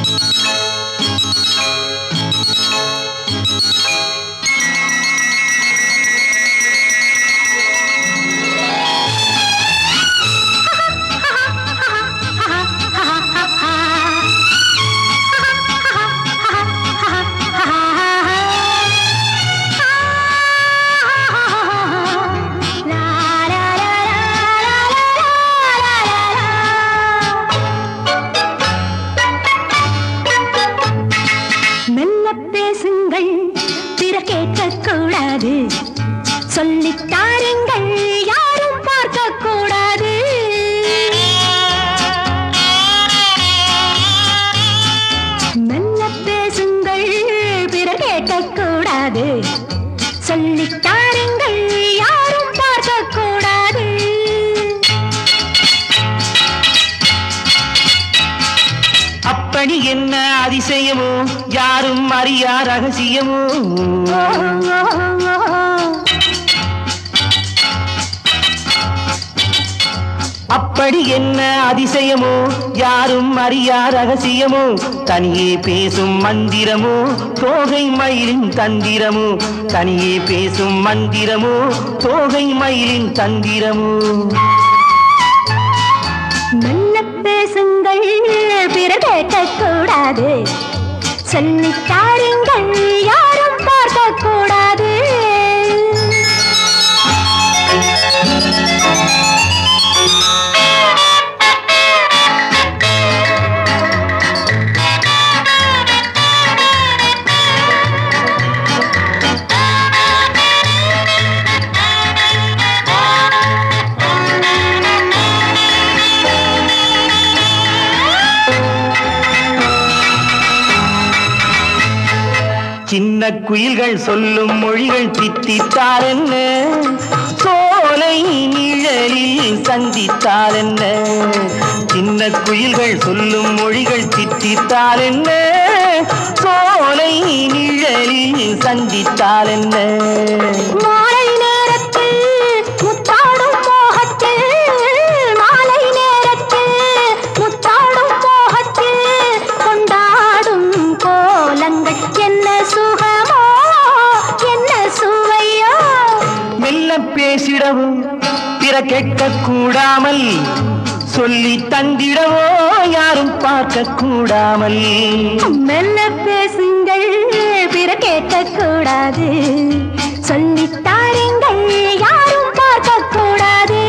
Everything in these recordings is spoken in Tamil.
மெல்ல பேசுங்கள் பிற கேட்கக் கூடாது சொல்லித் தாருங்கள் யாரும் பார்க்க கூடாது மெல்ல பேசுங்கள் பிற கேட்கக் கூடாது சொல்லித் தாருங்கள் யாரும் பார்க்க கூடாது அப்படி என்ன அதிசயமோ யாரும் அறியா ரகசியமோ அப்படி என்ன அதிசயமோ யாரும் அறியா ரகசியமோ தனியே பேசும் மந்திரமோ தோகை மயிலின் தந்திரமோ தனியே பேசும் மந்திரமோ தோகை மயிலின் தந்திரமோ மெல்ல பேசுங்கள் பிற கேட்கக் கூடாது சொல்லித் தாருங்கள் யாரும் பார்க்க கூடாது சின்ன குயில்கள் சொல்லும் மொழிகள் தித்தித்தால் என்ன சோலை நிழலில் சந்தித்தால் என்ன சின்ன குயில்கள் சொல்லும் மொழிகள் தித்தித்தால் என்ன சோலை நிழலில் சந்தித்தால் என்ன மாலை நேரத்தில் முத்தாடும் மோகத்தில் மாலை நேரத்தில் முத்தாடும் மோகத்தில் கொண்டாடும் கோலங்கள் என்ன சுகமோ என்ன சுவையோ மெல்ல பேசிடவும் பிற கேட்க கூடாமல் சொல்லி தந்திடவோ யாரும் பார்க்க கூடாமல் மெல்ல பேசுங்கள் பிற கேட்கக் கூடாது சொல்லித் தாருங்கள் யாரும் பார்க்க கூடாது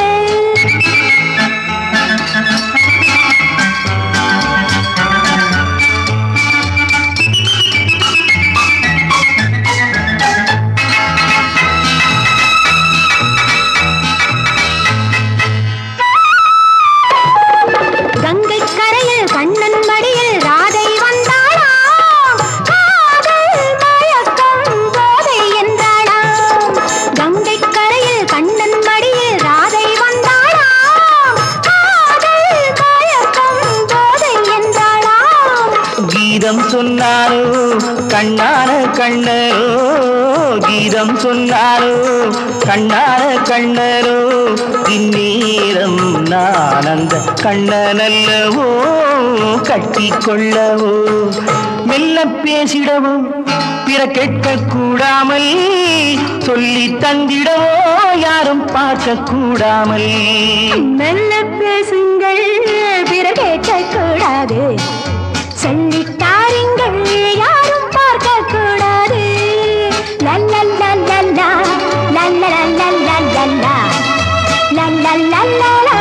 கங்கை கரையில் கண்ணன் மடியில் ராதை வந்தாளாம் காதல் மயக்கம் போதை என்றாளாம் கங்கை கரையில் கண்ணன் மடியில் ராதை வந்தாளாம் காதல் மயக்கம் போதை என்றாளாம் கீதம் சொன்னாரோ கண்ணான கண்ணரோ கீதம் சொன்னாரோ கண்ணான கண்ணரோ இந்நேரம் நான் அந்த கண்ணனல்லவோ கட்டி கொள்ளவோ மெல்ல பேசிடவோ பிற கேட்க கூடாமல் சொல்லி தந்திடவோ யாரும் பார்க்க கூடாமல் மெல்ல பேசுங்கள் பிற கேட்கக் கூடாது சொல்லித் தாருங்கள் யாரும் பார்க்க கூடாது லல்லல்லல்லல்லா, லல்லலல்லல்லல்லா, லல்லல்லல்லல்லா,